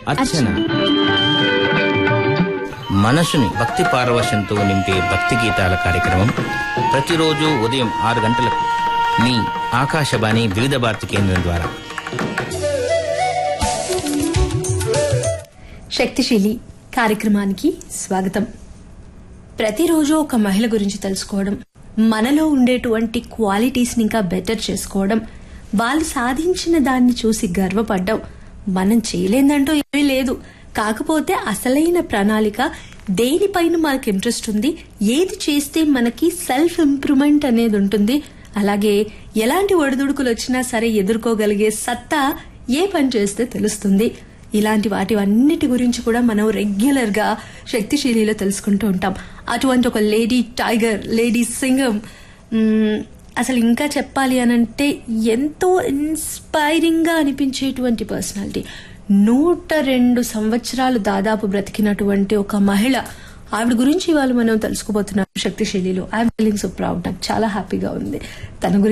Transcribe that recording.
అర్చన మనసుని భక్తి పారవశంతో నింపే భక్తి గీతాల కార్యక్రమం ప్రతిరోజు ఉదయం ఆరు గంటలకు మీ ఆకాశవాణి వివిధ భారతి కేంద్రం ద్వారా శక్తిశీలి కార్యక్రమానికి స్వాగతం ప్రతిరోజు ఒక మహిళ గురించి తెలుసుకోవడం మనలో ఉండేటువంటి క్వాలిటీస్ ని ఇంకా బెటర్ చేసుకోవడం వాళ్ళు సాధించిన దాన్ని చూసి గర్వపడ్డం మనం చేయలేదంటూ ఏమీ లేదు కాకపోతే అసలైన ప్రణాళిక దేనిపైన మనకు ఇంట్రెస్ట్ ఉంది ఏది చేస్తే మనకి సెల్ఫ్ ఇంప్రూవ్మెంట్ అనేది ఉంటుంది అలాగే ఎలాంటి ఒడిదుడుకులు వచ్చినా సరే ఎదుర్కోగలిగే సత్తా ఏ పని చేస్తే తెలుస్తుంది ఇలాంటి వాటి అన్నిటి గురించి కూడా మనం రెగ్యులర్ గా శక్తిశీలిలో తెలుసుకుంటూ ఉంటాం అటువంటి ఒక లేడీ టైగర్ లేడీ సింగం మ్మ్, అసలు ఇంకా చెప్పాలి అనంటే ఎంతో ఇన్స్పైరింగ్ గా అనిపించేటువంటి పర్సనాలిటీ నూట రెండు సంవత్సరాలు దాదాపు బ్రతికినటువంటి ఒక మహిళ ఆవిడ గురించి ఇవాళ మనం తెలుసుకోబోతున్నాం శక్తిశైలిలో ఐఎమ్ ఫీలింగ్ సో ప్రౌడ్ నాకు చాలా హ్యాపీగా ఉంది తన గురించి